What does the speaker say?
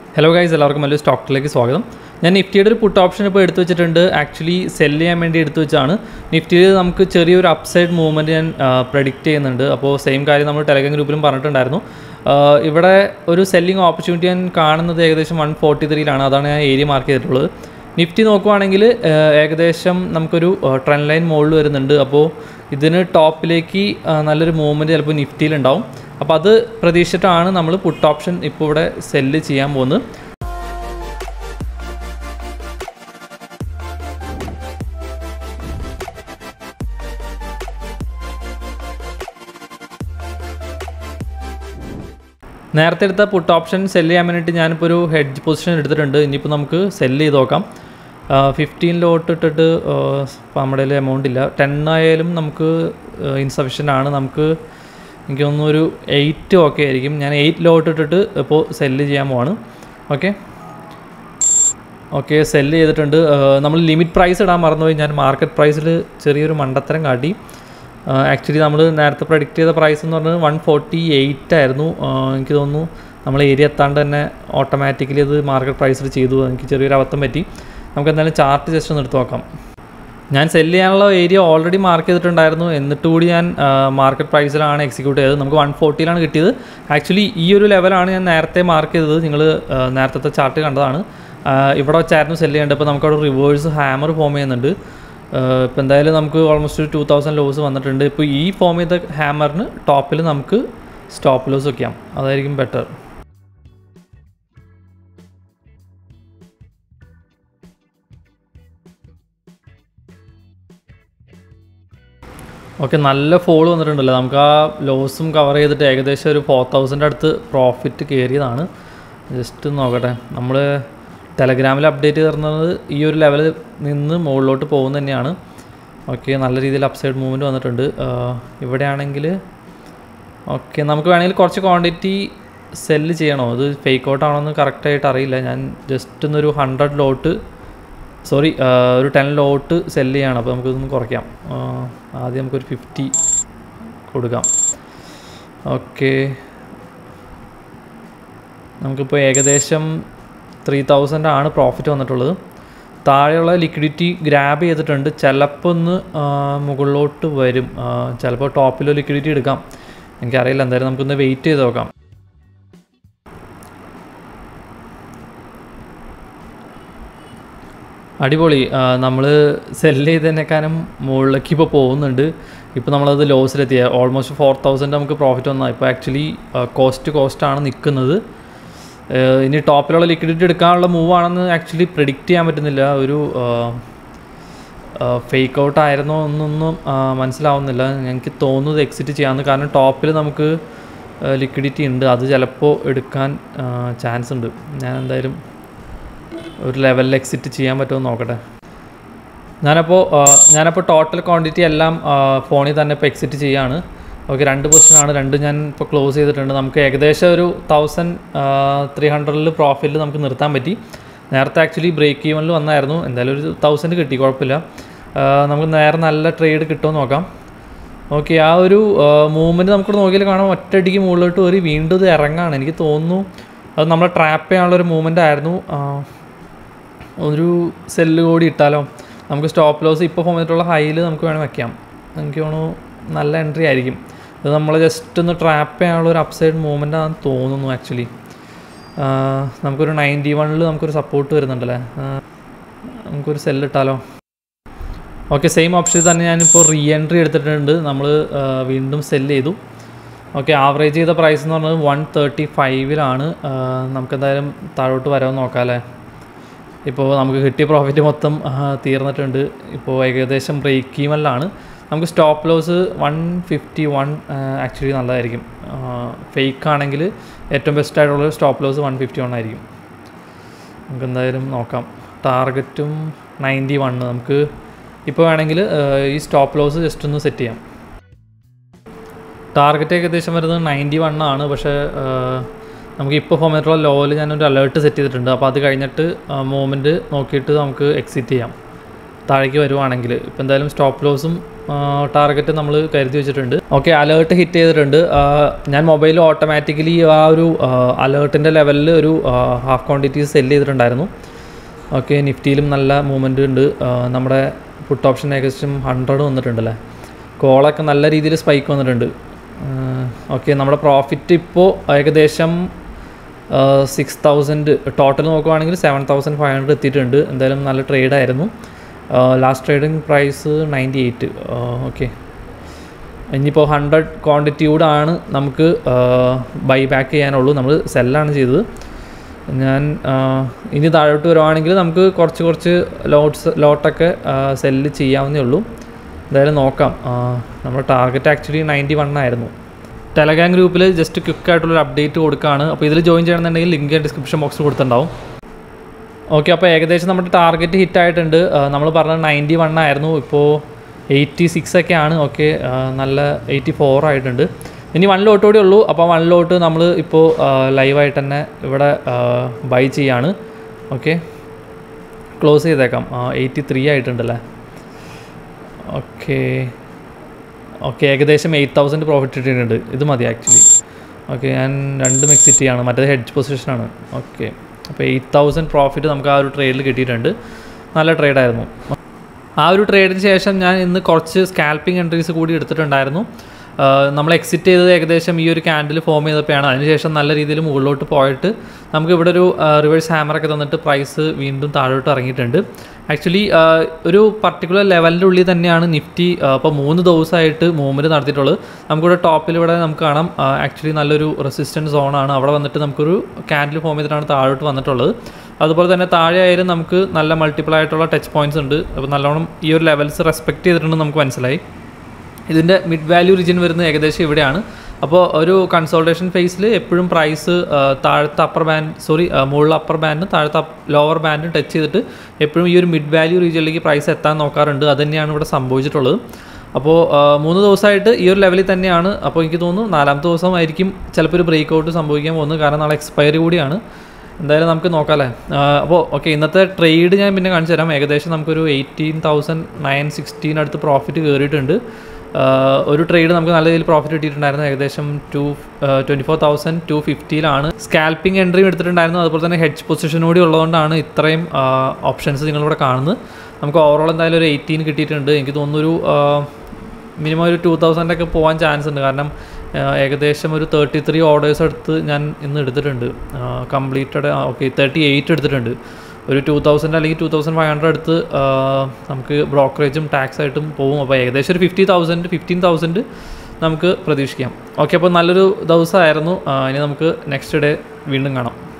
hello guys എല്ലാവർക്കും വലിയ സ്റ്റോക്കിലേക്ക് സ്വാഗതം ഞാൻ നിഫ്റ്റിയുടെ ഒരു പുട്ട് ഓപ്ഷൻ ഇപ്പോൾ എടുത്തു വെച്ചിട്ടുണ്ട് ആക്ച്വലി സെല് ചെയ്യാൻ വേണ്ടി എടുത്തു വെച്ചാണ് നിഫ്റ്റിയിൽ നമുക്ക് ചെറിയൊരു അപ്സൈഡ് മൂവ്മെൻറ്റ് ഞാൻ പ്രഡിക്റ്റ് ചെയ്യുന്നുണ്ട് അപ്പോൾ സെയിം കാര്യം നമ്മൾ ടെലഗ്രാം ഗ്രൂപ്പിലും പറഞ്ഞിട്ടുണ്ടായിരുന്നു ആ, ഇവിടെ ഒരു സെല്ലിംഗ് ഓപ്പർച്യൂണിറ്റി ഞാൻ കാണുന്നത് ഏകദേശം വൺ ഫോർട്ടി ത്രീയിലാണ് അതാണ് ഞാൻ ഏരിയ മാർക്ക് ചെയ്തിട്ടുള്ളത് നിഫ്റ്റി നോക്കുവാണെങ്കിൽ ആ, ഏകദേശം നമുക്കൊരു ട്രെൻഡ് ലൈൻ മുകളിൽ വരുന്നുണ്ട് അപ്പോൾ ഇതിന് ടോപ്പിലേക്ക് ആ, നല്ലൊരു മൂവ്മെൻറ്റ് ചിലപ്പോൾ നിഫ്റ്റിയിലുണ്ടാവും അപ്പോൾ അത് പ്രതീക്ഷിച്ചിട്ടാണ് നമ്മൾ പുട്ട് ഓപ്ഷൻ ഇപ്പോൾ ഇവിടെ സെല്ല് ചെയ്യാൻ പോകുന്നത് നേരത്തെ എടുത്ത പുട്ട് ഓപ്ഷൻ സെല്ല് ചെയ്യാൻ വേണ്ടിയിട്ട് ഞാനിപ്പോൾ ഒരു ഹെഡ്ജ് പൊസിഷൻ എടുത്തിട്ടുണ്ട് ഇനിയിപ്പോൾ നമുക്ക് സെല്ല് ചെയ്ത് നോക്കാം ഫിഫ്റ്റീനിലോട്ട് ഇട്ടിട്ട് ഇപ്പോൾ നമ്മുടെ കയ്യിൽ എമൗണ്ട് ഇല്ല ടെൻ ആയാലും നമുക്ക് ഇൻസഫിഷ്യൻ്റ് ആണ് നമുക്ക് എനിക്ക് തോന്നുന്നു ഒരു എയ്റ്റ് ഓക്കെ ആയിരിക്കും ഞാൻ എയ്റ്റ് ലോട്ട് ഇട്ടിട്ട് ഇപ്പോൾ സെല്ല് ചെയ്യാൻ പോവാണ് ഓക്കെ ഓക്കെ സെല്ല് ചെയ്തിട്ടുണ്ട് നമ്മൾ ലിമിറ്റ് പ്രൈസ് ഇടാൻ മറന്നുപോയി ഞാൻ മാർക്കറ്റ് പ്രൈസിൽ ചെറിയൊരു മണ്ടത്തരം കാട്ടി ആക്ച്വലി നമ്മൾ നേരത്തെ പ്രഡിക്റ്റ് ചെയ്ത പ്രൈസ് എന്ന് പറഞ്ഞത് വൺ ഫോർട്ടി എയ്റ്റ് ആയിരുന്നു ആ, എനിക്ക് തോന്നുന്നു നമ്മൾ ഏരിയ എത്താണ്ട് തന്നെ ഓട്ടോമാറ്റിക്കലി അത് മാർക്കറ്റ് പ്രൈസിൽ ചെയ്തു എനിക്ക് ചെറിയൊരു അബദ്ധം പറ്റി നമുക്ക് എന്തായാലും ചാർട്ട് ജസ്റ്റ് ഒന്ന് എടുത്ത് നോക്കാം ഞാൻ സെല്ല് ചെയ്യാനുള്ള ഏരിയ ഓൾറെഡി മാർക്ക് ചെയ്തിട്ടുണ്ടായിരുന്നു എന്നിട്ട് കൂടി ഞാൻ മാർക്കറ്റ് പ്രൈസിലാണ് എക്സിക്യൂട്ട് ചെയ്തത് നമുക്ക് വൺ ഫോർട്ടിയിലാണ് കിട്ടിയത് ആക്ച്വലി ഈ ഒരു ലെവലാണ് ഞാൻ നേരത്തെ മാർക്ക് ചെയ്തത് നിങ്ങൾ നേരത്തെ ചാർട്ട് കണ്ടതാണ് ആ, ഇവിടെ വെച്ചായിരുന്നു സെല്ല് ചെയ്യേണ്ടത് അപ്പോൾ നമുക്കവിടെ റിവേഴ്സ് ഹാമർ ഫോം ചെയ്യുന്നുണ്ട് ഇപ്പോൾ എന്തായാലും നമുക്ക് ഓൾമോസ്റ്റ് ഒരു ടു തൗസൻഡ് ലോസ് വന്നിട്ടുണ്ട് ഇപ്പോൾ ഈ ഫോം ചെയ്ത ഹാമറിന് ടോപ്പിൽ നമുക്ക് സ്റ്റോപ്പ് ലോസ് വയ്ക്കാം അതായിരിക്കും ബെറ്റർ ഓക്കെ നല്ല ഫോൾ വന്നിട്ടുണ്ടല്ലോ നമുക്ക് ആ ലോസും കവർ ചെയ്തിട്ട് ഏകദേശം ഒരു ഫോർ തൗസൻഡ് അടുത്ത് പ്രോഫിറ്റ് കയറിയതാണ് ജസ്റ്റ് നോക്കട്ടെ നമ്മൾ ടെലഗ്രാമിൽ അപ്ഡേറ്റ് തരുന്നത് ഈ ഒരു ലെവലിൽ നിന്ന് മുകളിലോട്ട് പോകുന്നത് തന്നെയാണ് ഓക്കെ നല്ല രീതിയിൽ അപ്സൈഡ് മൂവ്മെൻറ്റ് വന്നിട്ടുണ്ട് ആഹ് ഇവിടെയാണെങ്കിൽ ഓക്കെ നമുക്ക് വേണമെങ്കിൽ കുറച്ച് ക്വാണ്ടിറ്റി സെല്ല് ചെയ്യണോ അത് ഫേക്ക് ഔട്ട് ആണോ എന്ന് കറക്റ്റായിട്ട് അറിയില്ല ഞാൻ ജസ്റ്റ് ഒന്നൊരു ഹൺഡ്രഡ് ലോട്ട് സോറി ഒരു ടെൻ ലോട്ട് സെല്ല് ചെയ്യണം അപ്പോൾ നമുക്കിതൊന്ന് കുറയ്ക്കാം ആ, ആദ്യം നമുക്കൊരു ഫിഫ്റ്റി കൊടുക്കാം ഓക്കെ നമുക്കിപ്പോൾ ഏകദേശം ത്രീ തൗസൻഡ് ആണ് പ്രോഫിറ്റ് വന്നിട്ടുള്ളത് താഴെയുള്ള ലിക്വിഡിറ്റി ഗ്രാബ് ചെയ്തിട്ടുണ്ട് ചിലപ്പോൾ ഒന്ന് ആ, മുകളിലോട്ട് വരും ആ, ചിലപ്പോൾ ടോപ്പിലോ ലിക്വിഡിറ്റി എടുക്കാം എനിക്കറിയില്ല എന്തായാലും നമുക്കൊന്ന് വെയിറ്റ് ചെയ്ത് നോക്കാം അടിപൊളി നമ്മൾ സെല്ല് ചെയ്തതിനേക്കാളും മുകളിലേക്ക് ഇപ്പോൾ പോകുന്നുണ്ട് ഇപ്പോൾ നമ്മളത് ലോസിലെത്തിയ ഓൾമോസ്റ്റ് ഫോർ തൗസൻഡ് നമുക്ക് പ്രോഫിറ്റ് വന്നാൽ ഇപ്പോൾ ആക്ച്വലി കോസ്റ്റ് കോസ്റ്റാണ് നിൽക്കുന്നത് ഏഹ് ഇനി ടോപ്പിലുള്ള ലിക്വിഡിറ്റി എടുക്കാനുള്ള മൂവ് ആണെന്ന് ആക്ച്വലി പ്രിഡിക്റ്റ് ചെയ്യാൻ പറ്റുന്നില്ല ഒരു ഫേക്ക് ഔട്ട് ആയിരുന്നോ എന്നൊന്നും ആ, മനസ്സിലാവുന്നില്ല എനിക്ക് തോന്നുന്നത് എക്സിറ്റ് ചെയ്യാമെന്ന് കാരണം ടോപ്പിൽ നമുക്ക് ലിക്വിഡിറ്റി ഉണ്ട് അത് ചിലപ്പോൾ എടുക്കാൻ ചാൻസ് ഉണ്ട് ഞാൻ എന്തായാലും ഒരു ലെവലിൽ എക്സിറ്റ് ചെയ്യാൻ പറ്റുമോ നോക്കട്ടെ ഞാനപ്പോൾ ആ, ഞാനപ്പോൾ ടോട്ടൽ ക്വാണ്ടിറ്റി എല്ലാം ആ, ഫോണിൽ തന്നെ ഇപ്പോൾ എക്സിറ്റ് ചെയ്യാണ് ഓക്കെ രണ്ട് പൊസിഷനാണ് രണ്ട് ഞാൻ ഇപ്പോൾ ക്ലോസ് ചെയ്തിട്ടുണ്ട് നമുക്ക് ഏകദേശം ഒരു തൗസൻഡ് ത്രീ ഹൺഡ്രഡിൽ പ്രോഫിറ്റിൽ നമുക്ക് നിർത്താൻ പറ്റി നേരത്തെ ആക്ച്വലി ബ്രേക്ക് ഈവനിൽ വന്നായിരുന്നു എന്തായാലും ഒരു തൗസൻഡ് കിട്ടി കുഴപ്പമില്ല ആ, നമുക്ക് നേരെ നല്ല ട്രേഡ് കിട്ടുമോ നോക്കാം ഓക്കെ ആ ഒരു മൂവ്മെൻറ്റ് നമുക്ക് നോക്കിയാൽ കാണാം ഒറ്റയടിക്ക് മുകളിലോട്ട് കയറി വീണ്ടും ഇത് ഇറങ്ങാണ് എനിക്ക് തോന്നുന്നു അത് നമ്മളെ ട്രാപ്പ് ചെയ്യാനുള്ളൊരു മൂവ്മെൻ്റ് ആയിരുന്നു ആ, ഒരു സെല്ല് കൂടി ഇട്ടാലോ നമുക്ക് സ്റ്റോപ്പ് ലോസ് ഇപ്പോൾ ഫോം ചെയ്തിട്ടുള്ള ഹൈയിൽ നമുക്ക് വേണം വെക്കാം എനിക്ക് തോന്നുന്നു നല്ല എൻട്രി ആയിരിക്കും ഇത് നമ്മൾ ജസ്റ്റ് ഒന്ന് ട്രാപ്പ് ചെയ്യാനുള്ള ഒരു അപ്സൈഡ് മൂവ്മെൻ്റ് ആണെന്ന് തോന്നുന്നു ആക്ച്വലി നമുക്കൊരു നയൻറ്റി വണ്ണിൽ നമുക്കൊരു സപ്പോർട്ട് വരുന്നുണ്ടല്ലേ ആ, നമുക്കൊരു സെല്ല് ഇട്ടാലോ ഓക്കെ സെയിം ഓപ്ഷൻ തന്നെ ഞാനിപ്പോൾ റീ എൻട്രി എടുത്തിട്ടുണ്ട് നമ്മൾ വീണ്ടും സെല്ല് ചെയ്തു ഓക്കെ ആവറേജ് ചെയ്ത പ്രൈസ് എന്ന് പറഞ്ഞത് വൺ തേർട്ടി ഫൈവിലാണ് നമുക്ക് എന്തായാലും താഴോട്ട് വരാമെന്ന് നോക്കാം അല്ലേ ഇപ്പോൾ നമുക്ക് കിട്ടിയ പ്രോഫിറ്റ് മൊത്തം ആ, തീർന്നിട്ടുണ്ട് ഇപ്പോൾ ഏകദേശം ബ്രേക്ക് ഈവനിലാണ് നമുക്ക് stop loss one fifty one actually നല്ലതായിരിക്കും ഫേക്ക് ആണെങ്കിൽ ഏറ്റവും ബെസ്റ്റ് ആയിട്ടുള്ള stop loss one fifty one ആയിരിക്കും നമുക്ക് എന്തായാലും നോക്കാം ടാർഗറ്റും നയൻറ്റി വൺ നമുക്ക് ഇപ്പോൾ വേണമെങ്കിൽ ഈ സ്റ്റോപ്പ് ലോസ് ജസ്റ്റ് ഒന്ന് സെറ്റ് ചെയ്യാം ടാർഗറ്റ് ഏകദേശം വരുന്നത് നയൻറ്റി വൺ ആണ് പക്ഷേ ആ, നമുക്ക് ഇപ്പോൾ ഫോം ചെയ്തിട്ടുള്ള ലോയിൽ ഞാനൊരു അലേർട്ട് സെറ്റ് ചെയ്തിട്ടുണ്ട് അപ്പോൾ അത് കഴിഞ്ഞിട്ട് മൂവ്മെൻറ്റ് നോക്കിയിട്ട് നമുക്ക് എക്സിറ്റ് ചെയ്യാം താഴേക്ക് വരുവാണെങ്കിൽ ഇപ്പോൾ എന്തായാലും സ്റ്റോപ്പ് ലോസും ടാർഗറ്റ് നമ്മൾ കരുതി വെച്ചിട്ടുണ്ട് ഓക്കെ അലേർട്ട് ഹിറ്റ് ചെയ്തിട്ടുണ്ട് ആ, ഞാൻ മൊബൈൽ ഓട്ടോമാറ്റിക്കലി ആ ഒരു അലേർട്ടിൻ്റെ ലെവലിൽ ഒരു ഹാഫ് ക്വാണ്ടിറ്റീസ് സെല് ചെയ്തിട്ടുണ്ടായിരുന്നു ഓക്കെ നിഫ്റ്റിയിലും നല്ല മൂവ്മെൻറ്റ് ഉണ്ട് ആ, നമ്മുടെ പുട്ട് ഓപ്ഷൻ ഏകദേശം ഹൺഡ്രഡ് വന്നിട്ടുണ്ടല്ലേ കോളൊക്കെ നല്ല രീതിയിൽ സ്പൈക്ക് വന്നിട്ടുണ്ട് ഓക്കെ നമ്മുടെ പ്രോഫിറ്റ് ഇപ്പോൾ ഏകദേശം സിക്സ് തൗസൻഡ് ടോട്ടൽ നോക്കുവാണെങ്കിൽ സെവൻ തൗസൻഡ് ഫൈവ് ഹൺഡ്രഡ് എത്തിയിട്ടുണ്ട് എന്തായാലും നല്ല ട്രേഡ് ആയിരുന്നു last trading price ninety eight okay ഇനിയിപ്പോൾ ഹൺഡ്രഡ് ക്വാണ്ടിറ്റി കൂടെ ആണ് നമുക്ക് ബൈ ബാക്ക് ചെയ്യാനുള്ളൂ നമ്മൾ സെല്ലാണ് ചെയ്തത് ഞാൻ ആ, ഇനി താഴോട്ട് വരുവാണെങ്കിൽ നമുക്ക് കുറച്ച് കുറച്ച് ലോട്ട്സ് ലോട്ടൊക്കെ സെല്ല് ചെയ്യാവുന്നേ ഉള്ളൂ എന്തായാലും നോക്കാം ആ, നമ്മുടെ ടാർഗറ്റ് ആക്ച്വലി നയൻറ്റി വൺ ആയിരുന്നു ടെലഗ്രാം ഗ്രൂപ്പിൽ ജസ്റ്റ് ക്വിക്കായിട്ടുള്ളൊരു അപ്ഡേറ്റ് കൊടുക്കുകയാണ് അപ്പോൾ ഇതിൽ ജോയിൻ ചെയ്യണമെന്നുണ്ടെങ്കിൽ ലിങ്ക് ഡിസ്ക്രിപ്ഷൻ ബോക്സിൽ കൊടുത്തിട്ടുണ്ടാവും ഓക്കെ അപ്പോൾ ഏകദേശം നമ്മുടെ ടാർഗറ്റ് ഹിറ്റ് ആയിട്ടുണ്ട് നമ്മൾ പറഞ്ഞത് നയൻറ്റി വൺ ആയിരുന്നു ഇപ്പോൾ എയ്റ്റി സിക്സ് ഒക്കെ ആണ് ഓക്കെ നല്ല എയ്റ്റി ഫോർ ആയിട്ടുണ്ട് ഇനി വൺ ലോട്ട് കൂടി ഉള്ളൂ അപ്പോൾ വൺ ലോട്ട് നമ്മൾ ഇപ്പോൾ ലൈവായിട്ട് തന്നെ ഇവിടെ ബൈ ചെയ്യാണ് ഓക്കെ ക്ലോസ് ചെയ്തേക്കാം എയ്റ്റി ത്രീ ആയിട്ടുണ്ടല്ലേ ഓക്കെ ഓക്കെ ഏകദേശം എയ്റ്റ് തൗസൻഡ് പ്രോഫിറ്റ് ഇട്ടിട്ടുണ്ട് ഇത് മതി ആക്ച്വലി ഓക്കെ ഞാൻ രണ്ടും എക്സിറ്റ് ചെയ്യാണ് മറ്റേത് ഹെഡ്ജ് പൊസിഷനാണ് ഓക്കെ അപ്പോൾ എയ്റ്റ് തൗസൻഡ് പ്രോഫിറ്റ് നമുക്ക് ആ ഒരു ട്രേഡിൽ കിട്ടിയിട്ടുണ്ട് നല്ല ട്രേഡായിരുന്നു ആ ഒരു ട്രേഡിന് ശേഷം ഞാൻ ഇന്ന് കുറച്ച് സ്കാൽപ്പിംഗ് എൻട്രീസ് കൂടി എടുത്തിട്ടുണ്ടായിരുന്നു ആഹ് നമ്മൾ എക്സിറ്റ് ചെയ്തത് ഏകദേശം ഈ ഒരു ക്യാൻഡിൽ ഫോം ചെയ്തപ്പോഴാണ് അതിനുശേഷം നല്ല രീതിയിൽ മുകളിലോട്ട് പോയിട്ട് നമുക്ക് ഇവിടെ ഒരു റിവേഴ്സ് ഹാമറൊക്കെ തന്നിട്ട് പ്രൈസ് വീണ്ടും താഴോട്ട് ഇറങ്ങിയിട്ടുണ്ട് ആക്ച്വലി ഒരു പർട്ടിക്കുലർ ലെവലിൻ്റെ ഉള്ളിൽ തന്നെയാണ് നിഫ്റ്റി ഇപ്പോൾ മൂന്ന് ദിവസമായിട്ട് മൂവ്മെൻറ്റ് നടത്തിയിട്ടുള്ളത് നമുക്കിവിടെ ടോപ്പിൽ ഇവിടെ നമുക്ക് കാണാം ആക്ച്വലി നല്ലൊരു റെസിസ്റ്റൻസ് സോണാണ് അവിടെ വന്നിട്ട് നമുക്കൊരു ക്യാൻഡിൽ ഫോം ചെയ്തിട്ടാണ് താഴോട്ട് വന്നിട്ടുള്ളത് അതുപോലെ തന്നെ താഴെ ആയാലും നമുക്ക് നല്ല മൾട്ടിപ്പിൾ ആയിട്ടുള്ള ടച്ച് പോയിന്റ്സ് ഉണ്ട് അപ്പോൾ നല്ലോണം ഈ ഒരു ലെവൽസ് റെസ്പെക്ട് ചെയ്തിട്ടുണ്ടെന്ന് നമുക്ക് മനസ്സിലായി ഇതിൻ്റെ മിഡ് വാല്യൂ റീജിയൻ വരുന്നത് ഏകദേശം ഇവിടെയാണ് അപ്പോൾ ഒരു കൺസോൾട്ടേഷൻ ഫേസിൽ എപ്പോഴും പ്രൈസ് താഴത്തെ അപ്പർ ബാൻഡ് സോറി മുകളിൽ അപ്പർ ബാൻഡും താഴത്തെ ലോവർ ബാൻഡും ടച്ച് ചെയ്തിട്ട് എപ്പോഴും ഈ ഒരു മിഡ് വാല്യൂ റീജിയനിലേക്ക് പ്രൈസ് എത്താൻ നോക്കാറുണ്ട് അത് തന്നെയാണ് ഇവിടെ സംഭവിച്ചിട്ടുള്ളത് അപ്പോൾ മൂന്ന് ദിവസമായിട്ട് ഈ ഒരു ലെവലിൽ തന്നെയാണ് അപ്പോൾ എനിക്ക് തോന്നുന്നു നാലാമത്തെ ദിവസമായിരിക്കും ചിലപ്പോൾ ഒരു ബ്രേക്ക് ഔട്ട് സംഭവിക്കാൻ പോകുന്നത് കാരണം നാളെ എക്സ്പയറി കൂടിയാണ് എന്തായാലും നമുക്ക് നോക്കാമല്ലേ അപ്പോൾ ഓക്കെ ഇന്നത്തെ ട്രേഡ് ഞാൻ പിന്നെ കാണിച്ചു തരാം ഏകദേശം നമുക്കൊരു എയ്റ്റീൻ തൗസൻഡ് നയൻ സിക്സ്റ്റീൻ അടുത്ത് പ്രോഫിറ്റ് കയറിയിട്ടുണ്ട് ആഹ് ഒരു ട്രേഡ് നമുക്ക് നല്ല രീതിയിൽ പ്രോഫിറ്റ് കിട്ടിയിട്ടുണ്ടായിരുന്നു ഏകദേശം two twenty four thousand two ഫിഫ്റ്റിയിലാണ് സ്കാൽപ്പിംഗ് എൻട്രിയും എടുത്തിട്ടുണ്ടായിരുന്നു അതുപോലെ തന്നെ ഹെഡ്ജ് പൊസിഷൻ കൂടി ഉള്ളതുകൊണ്ടാണ് ഇത്രയും ഓപ്ഷൻസ് നിങ്ങളിവിടെ കാണുന്നത് നമുക്ക് ഓവറോൾ എന്തായാലും ഒരു എയ്റ്റീൻ കിട്ടിയിട്ടുണ്ട് എനിക്ക് തോന്നുന്നു ഒരു മിനിമം ഒരു ടു തൗസൻഡ് ഒക്കെ പോകാൻ ചാൻസ് ഉണ്ട് കാരണം ആ, ഏകദേശം ഒരു തേർട്ടി ത്രീ ഓർഡേഴ്സ് എടുത്ത് ഞാൻ ഇന്ന് എടുത്തിട്ടുണ്ട് കംപ്ലീറ്റഡ് ഓക്കെ തേർട്ടി എയ്റ്റ് എടുത്തിട്ടുണ്ട് ഒരു ടു തൗസൻഡ് അല്ലെങ്കിൽ ടു തൗസൻഡ് ഫൈവ് ഹൺഡ്രഡ് എടുത്ത് ആ, നമുക്ക് ബ്രോക്കറേജും ടാക്സ് ആയിട്ടും പോകും അപ്പോൾ ഏകദേശം ഒരു ഫിഫ്റ്റി തൗസൻഡ് ഫിഫ്റ്റീൻ തൗസൻഡ് നമുക്ക് പ്രതീക്ഷിക്കാം ഓക്കെ അപ്പോൾ നല്ലൊരു ദിവസമായിരുന്നു ആ, ഇനി നമുക്ക് നെക്സ്റ്റ് ഡേ വീണ്ടും കാണാം